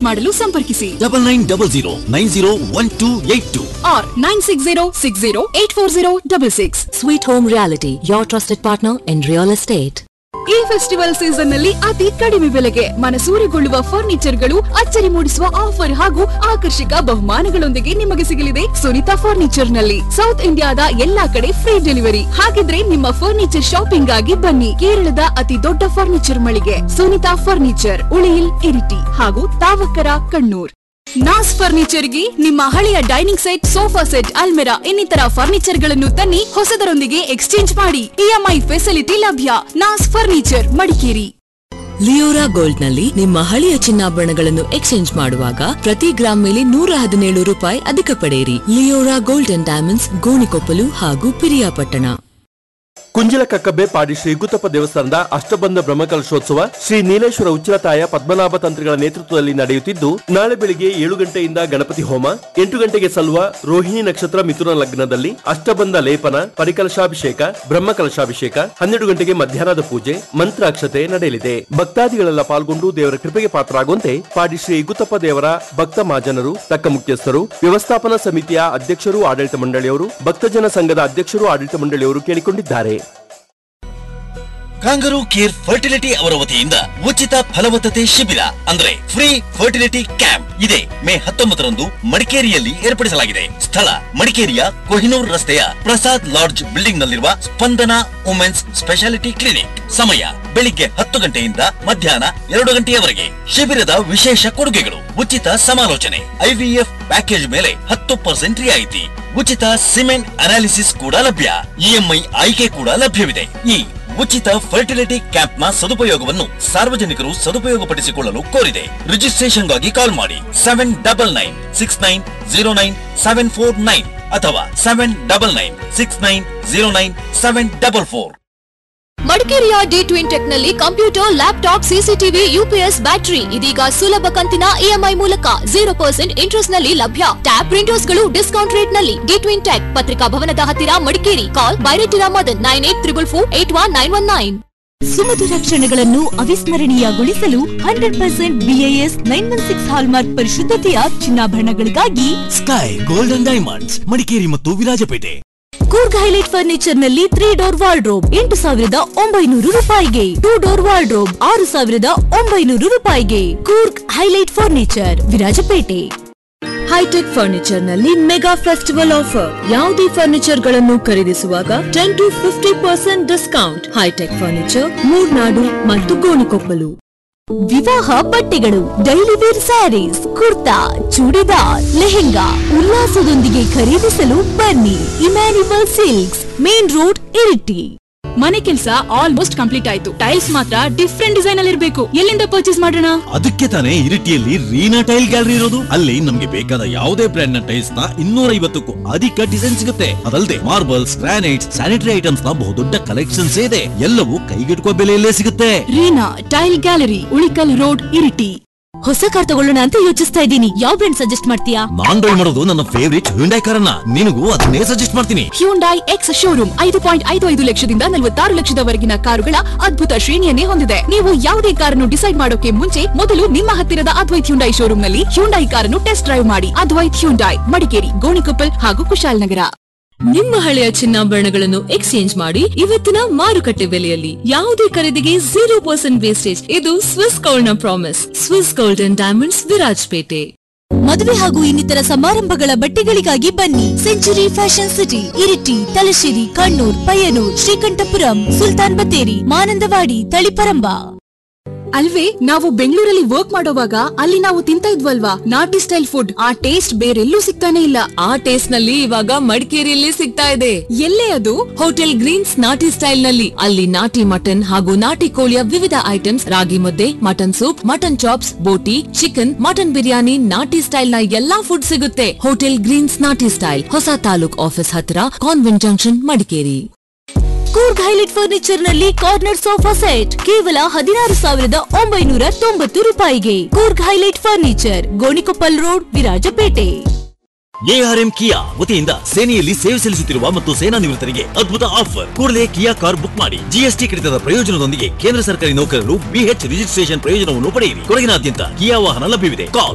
ಮಾಡಲು ಸಂಪರ್ಕಿಸಿ double nine double zero nine zero one two eight two ಆರ್ nine six zero six zero eight four zero double six Sweet Home Reality, your trusted partner in real estate. ಈ festival season ನಲ್ಲಿ ಅತಿ ಕಡಿಮೆ ಬೆಲೆಗೆ ಮನಸೂರೆಗೊಳ್ಳುವ ಫರ್ನಿಚರ್ಗಳು ಅಚ್ಚರಿ ಮೂಡಿಸುವ offer ಹಾಗೂ ಆಕರ್ಷಕ ಬಹುಮಾನಗಳೊಂದಿಗೆ ನಿಮಗೆ ಸಿಗಲಿದೆ ಸುನಿತಾ ಫರ್ನಿಚರ್ ನಲ್ಲಿ ಸೌತ್ ಇಂಡಿಯಾದ ಎಲ್ಲಾ ಕಡೆ ಫ್ರೀ ಡೆಲಿವರಿ ಹಾಗಿದ್ರೆ ನಿಮ್ಮ ಫರ್ನಿಚರ್ ಶಾಪಿಂಗ್ ಆಗಿ ಬನ್ನಿ ಕೇರಳದ ಅತಿ ದೊಡ್ಡ ಫರ್ನಿಚರ್ ಮಳಿಗೆ ಸುನಿತಾ ಫರ್ನಿಚರ್ ಉಳಿಯಿಲ್ ಇರಿಟಿ ಹಾಗೂ ತಾವಕರ ಕಣ್ಣೂರ್ ನಾಸ್ ಫರ್ನಿಚರ್ಗೆ ನಿಮ್ಮ ಹಳೆಯ ಡೈನಿಂಗ್ ಸೆಟ್ ಸೋಫಾ ಸೆಟ್ ಅಲ್ಮೆರಾ ಇನ್ನಿತರ ಫರ್ನಿಚರ್ ಗಳನ್ನು ತನ್ನಿ ಹೊಸದರೊಂದಿಗೆ ಎಕ್ಸ್ಚೇಂಜ್ ಮಾಡಿ ಇಎಂಐ ಫೆಸಿಲಿಟಿ ಲಭ್ಯ Naz furniture Madikeri Leora gold ನಲ್ಲಿ ನಿಮ್ಮ ಹಳೆಯ ಚಿನ್ನಾಭರಣಗಳನ್ನು ಎಕ್ಸ್ಚೇಂಜ್ ಮಾಡುವಾಗ ಪ್ರತಿ ಗ್ರಾಮ್ ಮೇಲೆ ನೂರ ಹದಿನೇಳು ರೂಪಾಯಿ ಅಧಿಕ ಪಡೆಯಿರಿ Leora gold and diamonds Gonikoppalu ಹಾಗೂ ಪಿರಿಯಾಪಟ್ಟಣ ಕುಂಜಿಲ ಕಕ್ಕಬ್ಬೆ ಪಾಡಿ ಶ್ರೀ ಗುತ್ತಪ್ಪ ದೇವಸ್ಥಾನದ ಅಷ್ಟಬಂಧ ಬ್ರಹ್ಮಕಲಶೋತ್ಸವ ಶ್ರೀ ನೀಲೇಶ್ವರ ಉಚ್ಚಿಲತಾಯ ಪದ್ಮನಾಭ ತಂತ್ರಿಗಳ ನೇತೃತ್ವದಲ್ಲಿ ನಡೆಯುತ್ತಿದ್ದು ನಾಳೆ ಬೆಳಿಗ್ಗೆ ಏಳು ಗಂಟೆಯಿಂದ ಗಣಪತಿ ಹೋಮ ಎಂಟು ಗಂಟೆಗೆ ಸಲ್ಲುವ ರೋಹಿಣಿ ನಕ್ಷತ್ರ ಮಿಥುನ ಲಗ್ನದಲ್ಲಿ ಅಷ್ಟಬಂಧ ಲೇಪನ ಪರಿಕಲಶಾಭಿಷೇಕ ಬ್ರಹ್ಮಕಲಶಾಭಿಷೇಕ ಹನ್ನೆರಡು ಗಂಟೆಗೆ ಮಧ್ಯಾಹ್ನದ ಪೂಜೆ ಮಂತ್ರಾಕ್ಷತೆ ನಡೆಯಲಿದೆ ಭಕ್ತಾದಿಗಳೆಲ್ಲ ಪಾಲ್ಗೊಂಡು ದೇವರ ಕೃಪೆಗೆ ಪಾತ್ರರಾಗುವಂತೆ ಪಾಡಿ ಶ್ರೀ ಗುತ್ತಪ್ಪ ದೇವರ ಭಕ್ತ ಮಹಾಜನರು ತಕ್ಕ ಮುಖ್ಯಸ್ಥರು ವ್ಯವಸ್ಥಾಪನಾ ಸಮಿತಿಯ ಅಧ್ಯಕ್ಷರು ಆಡಳಿತ ಮಂಡಳಿಯವರು ಭಕ್ತಜನ ಸಂಘದ ಅಧ್ಯಕ್ಷರು ಆಡಳಿತ ಮಂಡಳಿಯವರು ಕೇಳಿಕೊಂಡಿದ್ದಾರೆ ಕಾಂಗರೂ ಕೇರ್ ಫರ್ಟಿಲಿಟಿ ಅವರ ವತಿಯಿಂದ ಉಚಿತ ಫಲವತ್ತತೆ ಶಿಬಿರ ಅಂದ್ರೆ ಫ್ರೀ ಫರ್ಟಿಲಿಟಿ ಕ್ಯಾಂಪ್ ಇದೆ ಮೇ ಹತ್ತೊಂಬತ್ತರಂದು ಮಡಿಕೇರಿಯಲ್ಲಿ ಏರ್ಪಡಿಸಲಾಗಿದೆ ಸ್ಥಳ ಮಡಿಕೇರಿಯ ಕೊಹಿನೂರ್ ರಸ್ತೆಯ ಪ್ರಸಾದ್ ಲಾಡ್ಜ್ ಬಿಲ್ಡಿಂಗ್ ನಲ್ಲಿರುವ ಸ್ಪಂದನ ವುಮೆನ್ಸ್ ಸ್ಪೆಷಾಲಿಟಿ ಕ್ಲಿನಿಕ್ ಸಮಯ ಬೆಳಿಗ್ಗೆ ಹತ್ತು ಗಂಟೆಯಿಂದ ಮಧ್ಯಾಹ್ನ ಎರಡು ಗಂಟೆಯವರೆಗೆ ಶಿಬಿರದ ವಿಶೇಷ ಕೊಡುಗೆಗಳು ಉಚಿತ ಸಮಾಲೋಚನೆ ಐವಿಎಫ್ ಪ್ಯಾಕೇಜ್ ಮೇಲೆ ಹತ್ತು ಪರ್ಸೆಂಟ್ ರಿಯಾಯಿತಿ ಉಚಿತ ಸಿಮೆಂಟ್ ಅನಾಲಿಸಿಸ್ ಕೂಡ ಲಭ್ಯ ಇಎಂಐ ಆಯ್ಕೆ ಕೂಡ ಲಭ್ಯವಿದೆ ಈ ಉಚಿತ ಫರ್ಟಿಲಿಟಿ ಕ್ಯಾಂಪ್ ನ ಸದುಪಯೋಗವನ್ನು ಸಾರ್ವಜನಿಕರು ಸದುಪಯೋಗಪಡಿಸಿಕೊಳ್ಳಲು ಕೋರಿದೆ ರಿಜಿಸ್ಟ್ರೇಷನ್ಗಾಗಿ ಕಾಲ್ ಮಾಡಿ seven double nine six nine zero nine seven four nine ಅಥವಾ seven double nine six nine zero nine seven double four ಮಡಿಕೇರಿಯ ಡಿ ಟ್ವಿನ್ ಟೆಕ್ ನಲ್ಲಿ computer laptop CCTV UPS battery ಇದೀಗ ಸುಲಭ ಕಂತಿನ ಇಎಂಐ ಮೂಲಕ ಜೀರೋ ಪರ್ಸೆಂಟ್ ಇಂಟ್ರೆಸ್ಟ್ ನಲ್ಲಿ ಲಭ್ಯ tab printers ಗಳು ಡಿಸ್ಕೌಂಟ್ ರೇಟ್ ನಲ್ಲಿ ಡಿ ಟ್ವಿನ್ ಟೆಕ್ ಪತ್ರಿಕಾ ಭವನದ ಹತ್ತಿರ Madikeri call Byretira Madan nine eight triple four eight one nine one nine ಸುಮಧುರ ಕ್ಷಣಗಳನ್ನು ಅವಿಸ್ಮರಣೀಯಗೊಳಿಸಲು hundred percent BIS nine one six hallmark ಪರಿಶುದ್ಧತೆಯ ಚಿನ್ನಾಭರಣಗಳಿಗಾಗಿ ಸ್ಕೈ ಗೋಲ್ಡನ್ ಡೈಮಂಡ್ಸ್ ಮಡಿಕೇರಿ ಮತ್ತು ವಿರಾಜಪೇಟೆ ಕೂರ್ಗ್ ಹೈಲೈಟ್ ಫರ್ನಿಚರ್ ನಲ್ಲಿ ತ್ರೀ ಡೋರ್ ವಾರ್ಡ್ರೋಬ್ ಎಂಟು ಸಾವಿರದ ಒಂಬೈನೂರು ರೂಪಾಯಿಗೆ ಟೂ ಡೋರ್ ವಾರ್ಡ್ರೋಬ್ ಆರು ಸಾವಿರದ ಒಂಬೈನೂರು ರೂಪಾಯಿಗೆ Coorg highlight furniture Virajpet hitech furniture ನಲ್ಲಿ ಮೆಗಾ ಫೆಸ್ಟಿವಲ್ ಆಫರ್ ಯಾವುದೇ ಫರ್ನಿಚರ್ ಗಳನ್ನು ಖರೀದಿಸುವಾಗ ten to fifty percent discount hitech furniture Murnad ಮತ್ತು ಗೋಣಿಕೊಪ್ಪಲು ವಿವಾಹ ಬಟ್ಟೆಗಳು ಡೈಲಿ ವೇರ್ ಸ್ಯಾರೀಸ್ ಕುರ್ತಾ ಚೂಡಿದಾರ್ ಲೆಹೆಂಗಾ ಉಲ್ಲಾಸದೊಂದಿಗೆ ಖರೀದಿಸಲು ಬನ್ನಿ Emmanuel silks main road Iritty ಮನೆ ಕೆಲಸ ಆಲ್ಮೋಸ್ಟ್ ಕಂಪ್ಲೀಟ್ ಆಯ್ತು ಟೈಲ್ಸ್ ಮಾತ್ರ ಡಿಫ್ರೆಂಟ್ ಡಿಸೈನ್ ಅಲ್ಲಿ ಇರಬೇಕು ಎಲ್ಲಿಂದ ಪರ್ಚೇಸ್ ಮಾಡೋಣ ಅದಕ್ಕೆ ತಾನೇ ಇರಿಟಿಯಲ್ಲಿ ರೀನಾ ಟೈಲ್ ಗ್ಯಾಲರಿ ಇರೋದು ಅಲ್ಲಿ ನಮ್ಗೆ ಬೇಕಾದ ಯಾವುದೇ ಬ್ರ್ಯಾಂಡ್ ನ ಟೈಲ್ಸ್ ನ ಇನ್ನೂರ ಐವತ್ತಕ್ಕೂ ಅಧಿಕ ಡಿಸೈನ್ ಸಿಗುತ್ತೆ ಅದಲ್ಲದೆ ಮಾರ್ಬಲ್ಸ್ ಗ್ರಾನೈಟ್ಸ್ ಸ್ಯಾನಿಟರಿ ಐಟಮ್ಸ್ ನ ಬಹುದೊಡ್ಡ ಕಲೆಕ್ಷನ್ಸ್ ಇದೆ ಎಲ್ಲವೂ ಕೈಗೆಟುಕುವ ಬೆಲೆಯಲ್ಲೇ ಸಿಗುತ್ತೆ Reena tile gallery Ulikkal road Iritty ಹೊಸ ಕಾರ್ ತಗೊಳ್ಳೋಣ ಅಂತ ಯೋಚಿಸ್ತಾ ಇದ್ದೀನಿ ಯಾವ ಬ್ರ್ಯಾಂಡ್ ಸಜೆಸ್ಟ್ ಮಾಡ್ತೀಯಾ ನಾನ್ ಡ್ರೈವ್ ಮಾಡೋದು ನನ್ನ ಫೇವರಿಟ್ ಹ್ಯುಂಡೈ ಕಾರನ್ನ ನಿನಗೂ ಅದನ್ನೇ ಸಜೆಸ್ಟ್ ಮಾಡ್ತೀನಿ ಹ್ಯೂಂಡೈ ಎಕ್ಸ್ ಶೋರೂಮ್ ಐದು ಪಾಯಿಂಟ್ ಐದು ಐದು ಲಕ್ಷದಿಂದ ನಲವತ್ತಾರು ಲಕ್ಷದವರೆಗಿನ ಕಾರುಗಳ ಅದ್ಭುತ ಶ್ರೇಣಿಯನ್ನೇ ಹೊಂದಿದೆ ನೀವು ಯಾವುದೇ ಕಾರನ್ನು ಡಿಸೈಡ್ ಮಾಡೋಕೆ ಮುಂಚೆ ಮೊದಲು ನಿಮ್ಮ ಹತ್ತಿರದ ಅದ್ವೈತ್ ಹ್ಯುಂಡೈ ಶೋರೂಮ್ ನಲ್ಲಿ ಹ್ಯುಂಡೈ ಕಾರನ್ನು ಟೆಸ್ಟ್ ಡ್ರೈವ್ ಮಾಡಿ ಅದ್ವೈತ್ ಹ್ಯುಂಡೈ ಮಡಿಕೇರಿ ಗೋಣಿಕೊಪ್ಪಲ್ ಹಾಗೂ ಕುಶಾಲನಗರ ನಿಮ್ಮ ಹಳೆಯ ಚಿನ್ನಾಭರಣಗಳನ್ನು ಎಕ್ಸ್ಚೇಂಜ್ ಮಾಡಿ ಇವತ್ತಿನ ಮಾರುಕಟ್ಟೆ ಬೆಲೆಯಲ್ಲಿ ಯಾವುದೇ ಖರೀದಿಗೆ ಜೀರೋ ಪರ್ಸೆಂಟ್ ವೇಸ್ಟೇಜ್ ಇದು ಸ್ವಿಸ್ ಗೋಲ್ಡ್ ನ promise Swiss gold and diamonds Virajpet ಮದುವೆ ಹಾಗೂ ಇನ್ನಿತರ ಸಮಾರಂಭಗಳ ಬಟ್ಟೆಗಳಿಗಾಗಿ ಬನ್ನಿ century fashion city Iritty Thalassery Kannur Payyanur Sreekandapuram Sultan Bathery Mananthavady Taliparamba ಅಲ್ವೇ ನಾವು ಬೆಂಗಳೂರಲ್ಲಿ ವರ್ಕ್ ಮಾಡೋವಾಗ ಅಲ್ಲಿ ನಾವು ತಿಂತ ಇದ್ವಲ್ವಾ ನಾಟಿ ಸ್ಟೈಲ್ ಫುಡ್ ಆ ಟೇಸ್ಟ್ ಬೇರೆಲ್ಲೂ ಸಿಗ್ತಾನೆ ಇಲ್ಲ ಆ ಟೇಸ್ಟ್ ನಲ್ಲಿ ಇವಾಗ ಮಡಿಕೇರಿಯಲ್ಲಿ ಸಿಗ್ತಾ ಇದೆ ಎಲ್ಲೇ ಅದು ಹೋಟೆಲ್ ಗ್ರೀನ್ಸ್ ನಾಟಿ ಸ್ಟೈಲ್ ನಲ್ಲಿ ಅಲ್ಲಿ ನಾಟಿ ಮಟನ್ ಹಾಗೂ ನಾಟಿ ಕೋಳಿಯ ವಿವಿಧ ಐಟಮ್ಸ್ ರಾಗಿ ಮುದ್ದೆ ಮಟನ್ ಸೂಪ್ ಮಟನ್ ಚಾಪ್ಸ್ ಬೋಟಿ ಚಿಕನ್ ಮಟನ್ ಬಿರಿಯಾನಿ ನಾಟಿ ಸ್ಟೈಲ್ ನ ಎಲ್ಲಾ ಫುಡ್ ಸಿಗುತ್ತೆ ಹೋಟೆಲ್ ಗ್ರೀನ್ಸ್ ನಾಟಿ ಸ್ಟೈಲ್ ಹೊಸ ತಾಲೂಕ್ ಆಫೀಸ್ ಹತ್ತಿರ convent junction Madikeri Coorg highlight furniture ನಲ್ಲಿ ಕಾರ್ನರ್ ಸೋಫಾ ಸೆಟ್ ಕೇವಲ ಹದಿನಾರು ಸಾವಿರದ ಒಂಬೈನೂರ ತೊಂಬತ್ತು ರೂಪಾಯಿಗೆ Coorg highlight furniture Gonikoppal road Virajpet ARM Kia ವತಿಯಿಂದ ಸೇನೆಯಲ್ಲಿ ಸೇವೆ ಸಲ್ಲಿಸುತ್ತಿರುವ ಮತ್ತು ಸೇನಾ ನಿವೃತ್ತರಿಗೆ ಅದ್ಭುತ ಆಫರ್ ಕೂಡಲೇ ಕಿಯಾ ಕಾರ್ ಬುಕ್ ಮಾಡಿ ಜಿಎಸ್ಟಿ ಕಡಿತದ ಪ್ರಯೋಜನದೊಂದಿಗೆ ಕೇಂದ್ರ ಸರ್ಕಾರಿ ನೌಕರರು ಬಿಎಚ್ ರಿಜಿಸ್ಟ್ರೇಷನ್ ಪ್ರಯೋಜನವನ್ನು ಪಡೆಯಿರಿ ಕೊಡಗಿನಾದ್ಯಂತ ಕಿಯಾ ವಾಹನ ಲಭ್ಯವಿದೆ ಕಾಲ್